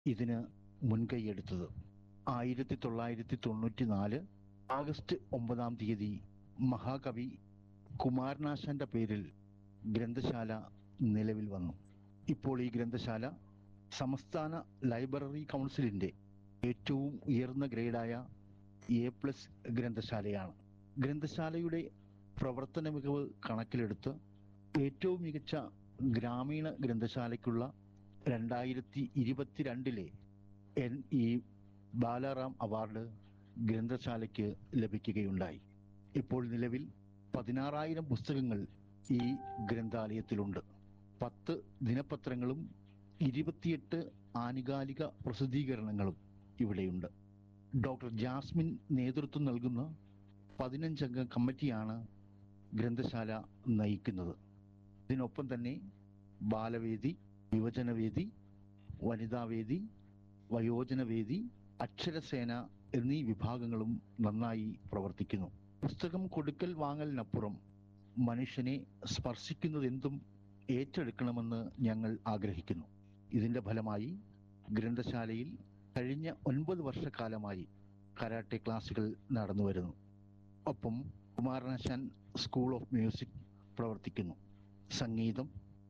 ഇതിന് മുൻകൈയെടുത്തത് ആയിരത്തി തൊള്ളായിരത്തി തൊണ്ണൂറ്റി നാല് ആഗസ്റ്റ് ഒമ്പതാം തീയതി മഹാകവി കുമാരനാശാന്റെ പേരിൽ ഗ്രന്ഥശാല നിലവിൽ വന്നു ഇപ്പോൾ ഈ ഗ്രന്ഥശാല സംസ്ഥാന ലൈബ്രറി കൗൺസിലിന്റെ ഏറ്റവും ഉയർന്ന ഗ്രേഡായ എ പ്ലസ് ഗ്രന്ഥശാലയാണ് ഗ്രന്ഥശാലയുടെ പ്രവർത്തന മികവ് കണക്കിലെടുത്ത് ഏറ്റവും മികച്ച ഗ്രാമീണ ഗ്രന്ഥശാലയ്ക്കുള്ള രണ്ടായിരത്തി ഇരുപത്തിരണ്ടിലെ എൻ ഇ ബാലാറാം അവാർഡ് ഗ്രന്ഥശാലയ്ക്ക് ലഭിക്കുകയുണ്ടായി ഇപ്പോൾ നിലവിൽ പതിനാറായിരം പുസ്തകങ്ങൾ ഈ ഗ്രന്ഥാലയത്തിലുണ്ട് പത്ത് ദിനപത്രങ്ങളും ഇരുപത്തിയെട്ട് ആനുകാലിക പ്രസിദ്ധീകരണങ്ങളും ഇവിടെയുണ്ട് ഡോക്ടർ ജാസ്മിൻ നേതൃത്വം നൽകുന്ന പതിനഞ്ചംഗ കമ്മിറ്റിയാണ് ഗ്രന്ഥശാല നയിക്കുന്നത് ഇതിനൊപ്പം തന്നെ ബാലവേദി യുവജനവേദി വനിതാവേദി വയോജനവേദി അക്ഷരസേന എന്നീ വിഭാഗങ്ങളും നന്നായി പ്രവർത്തിക്കുന്നു പുസ്തകം കൊടുക്കൽ വാങ്ങലിനപ്പുറം മനുഷ്യനെ സ്പർശിക്കുന്നതെന്തും ഏറ്റെടുക്കണമെന്ന് ഞങ്ങൾ ആഗ്രഹിക്കുന്നു ഇതിന്റെ ഫലമായി ഗ്രന്ഥശാലയിൽ കഴിഞ്ഞ ഒൻപത് വർഷക്കാലമായി കരാട്ടെ ക്ലാസുകൾ നടന്നു വരുന്നു ഒപ്പം കുമാരനാശാൻ സ്കൂൾ ഓഫ് മ്യൂസിക് പ്രവർത്തിക്കുന്നു സംഗീതം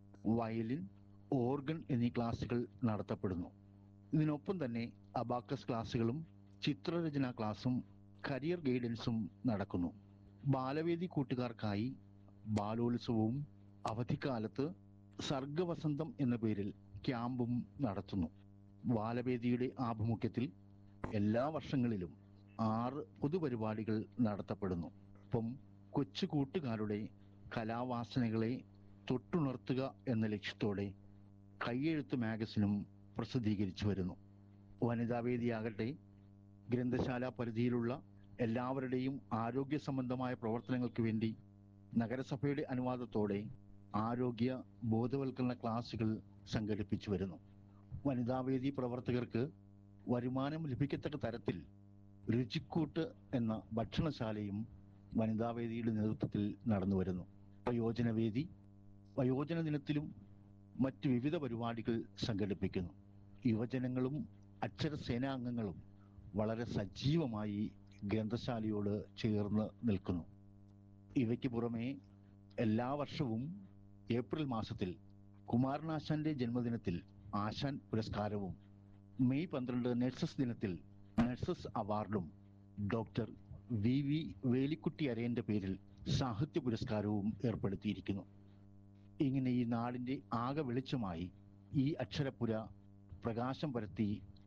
വയലിൻ ഓർഗൻ എന്നീ ക്ലാസുകൾ നടത്തപ്പെടുന്നു ഇതിനൊപ്പം തന്നെ അബാക്കസ് ക്ലാസുകളും ചിത്രരചന ക്ലാസും കരിയർ ഗൈഡൻസും നടക്കുന്നു ബാലവേദി കൂട്ടുകാർക്കായി ബാലോത്സവവും അവധിക്കാലത്ത് സർഗവസന്തം എന്ന പേരിൽ ക്യാമ്പും നടത്തുന്നു ബാലവേദിയുടെ ആഭിമുഖ്യത്തിൽ എല്ലാ വർഷങ്ങളിലും ആറ് പൊതുപരിപാടികൾ നടത്തപ്പെടുന്നു ഒപ്പം കൊച്ചു കൂട്ടുകാരുടെ കലാവാസനകളെ തൊട്ടുണർത്തുക എന്ന ലക്ഷ്യത്തോടെ കയ്യെഴുത്ത് മാഗസിനും പ്രസിദ്ധീകരിച്ചു വരുന്നു വനിതാവേദിയാകട്ടെ ഗ്രന്ഥശാല പരിധിയിലുള്ള എല്ലാവരുടെയും ആരോഗ്യ സംബന്ധമായ പ്രവർത്തനങ്ങൾക്ക് വേണ്ടി നഗരസഭയുടെ അനുവാദത്തോടെ ആരോഗ്യ ബോധവൽക്കരണ ക്ലാസുകൾ സംഘടിപ്പിച്ചു വരുന്നു വനിതാവേദി പ്രവർത്തകർക്ക് വരുമാനം ലഭിക്കത്തക്ക തരത്തിൽ രുചിക്കൂട്ട് എന്ന ഭക്ഷണശാലയും വനിതാവേദിയുടെ നേതൃത്വത്തിൽ നടന്നു വരുന്നു വയോജനവേദി വയോജന ദിനത്തിലും മറ്റ് വിവിധ പരിപാടികൾ സംഘടിപ്പിക്കുന്നു യുവജനങ്ങളും അക്ഷരസേനാംഗങ്ങളും വളരെ സജീവമായി ഗ്രന്ഥശാലയോട് ചേർന്ന് നിൽക്കുന്നു ഇവയ്ക്ക് പുറമെ എല്ലാ വർഷവും ഏപ്രിൽ മാസത്തിൽ കുമാരനാശാന്റെ ജന്മദിനത്തിൽ ആശാൻ പുരസ്കാരവും മെയ് പന്ത്രണ്ട് നഴ്സസ് ദിനത്തിൽ നഴ്സസ് അവാർഡും ഡോക്ടർ വി വി വേലിക്കുട്ടി അരയന്റെ പേരിൽ സാഹിത്യ പുരസ്കാരവും ഏർപ്പെടുത്തിയിരിക്കുന്നു ഇങ്ങനെ ഈ നാടിന്റെ ആകെ വെളിച്ചമായി ഈ അക്ഷരപ്പുര പ്രകാശം പരത്തി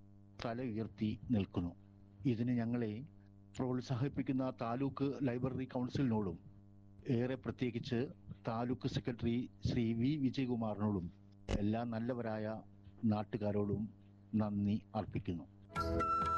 തല ഉയർത്തി നിൽക്കുന്നു ഇതിന് ഞങ്ങളെ പ്രോത്സാഹിപ്പിക്കുന്ന താലൂക്ക് ലൈബ്രറി കൗൺസിലിനോടും ഏറെ പ്രത്യേകിച്ച് താലൂക്ക് സെക്രട്ടറി ശ്രീ വി വിജയകുമാറിനോടും എല്ലാ നല്ലവരായ നാട്ടുകാരോടും നന്ദി അർപ്പിക്കുന്നു